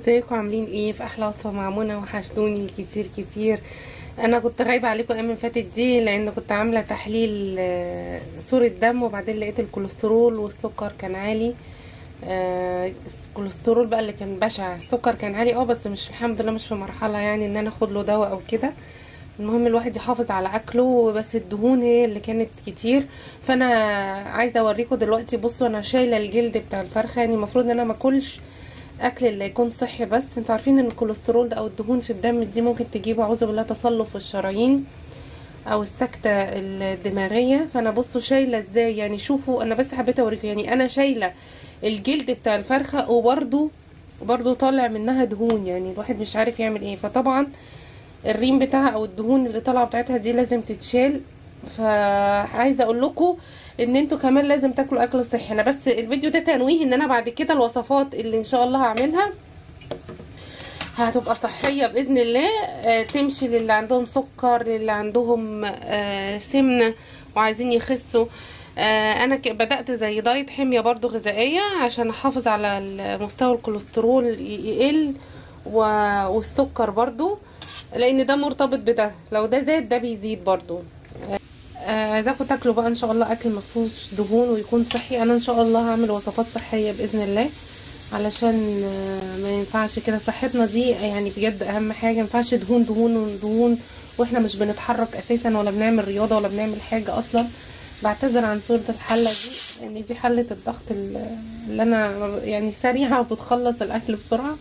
ازيكم عاملين ايه في احلى وصفه مع منى وحشتوني كتير كتير انا كنت غايبه عليكم الايام اللي فاتت دي لان كنت عامله تحليل آه، صوره دم وبعدين لقيت الكوليسترول والسكر كان عالي آه، الكوليسترول بقى اللي كان بشع السكر كان عالي اه بس مش الحمد لله مش في مرحله يعني ان انا اخد له دواء او كده المهم الواحد يحافظ على اكله بس الدهون هي اللي كانت كتير فانا عايزه اوريكم دلوقتي بصوا انا شايله الجلد بتاع الفرخه يعني المفروض ان انا ما اكلش اكل اللي يكون صحي بس انتوا عارفين ان الكوليسترول ده او الدهون في الدم دي ممكن تجيب اعوذ بالله تصلب في الشرايين او السكته الدماغيه فانا بصوا شايله ازاي يعني شوفوا انا بس حبيت اوريكم يعني انا شايله الجلد بتاع الفرخه وبرده برضو طالع منها دهون يعني الواحد مش عارف يعمل ايه فطبعا الريم بتاعها او الدهون اللي طالعه بتاعتها دي لازم تتشال فعايزه اقول لكم ان انتوا كمان لازم تاكلوا اكل صحي انا بس الفيديو ده تنويه ان انا بعد كده الوصفات اللي ان شاء الله هعملها هتبقى صحيه باذن الله آه تمشي للي عندهم سكر للي عندهم آه سمنه وعايزين يخسوا آه انا بدات زي دايت حميه برضو غذائيه عشان احافظ على مستوى الكوليسترول يقل والسكر برضو لان ده مرتبط بده لو ده زاد ده بيزيد برضو عايزاكم تاكلوا بقى ان شاء الله اكل مفهوش دهون ويكون صحي انا ان شاء الله هعمل وصفات صحيه باذن الله علشان ما ينفعش كده صحتنا دي يعني بجد اهم حاجه ما ينفعش دهون دهون ودهون واحنا مش بنتحرك اساسا ولا بنعمل رياضه ولا بنعمل حاجه اصلا بعتذر عن صوره الحله دي لان دي حله الضغط اللي انا يعني سريعه وبتخلص الاكل بسرعه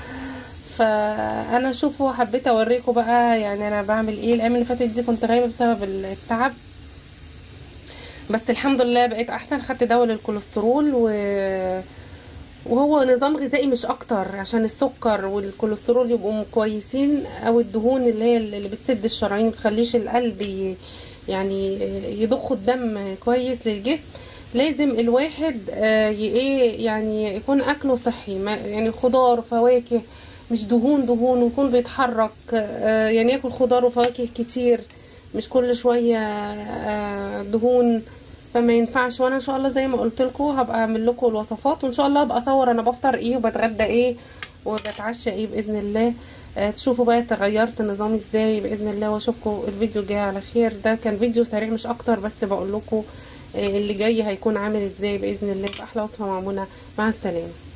فانا شوفوا حبيت اوريكم بقى يعني انا بعمل ايه الايام اللي فاتت دي كنت غايبه بسبب التعب بس الحمد لله بقيت احسن خدت دواء للكوليسترول و... وهو نظام غذائي مش اكتر عشان السكر والكوليسترول يبقوا كويسين او الدهون اللي هي اللي بتسد الشرايين متخليش القلب ي... يعني يضخ الدم كويس للجسم لازم الواحد ايه يعني يكون اكله صحي يعني خضار وفواكه مش دهون دهون ويكون بيتحرك يعني ياكل خضار وفواكه كتير مش كل شويه دهون فما ينفعش وانا ان شاء الله زي ما قلت لكم هبقى اعمل لكم الوصفات وان شاء الله هبقى اصور انا بفطر ايه وبتغدى ايه وبتعشى ايه باذن الله تشوفوا بقى تغيرت نظامي ازاي باذن الله واشوفكم الفيديو الجاي على خير ده كان فيديو سريع مش اكتر بس بقول لكم اللي جاي هيكون عامل ازاي باذن الله باحلى وصفه مع منى مع السلامه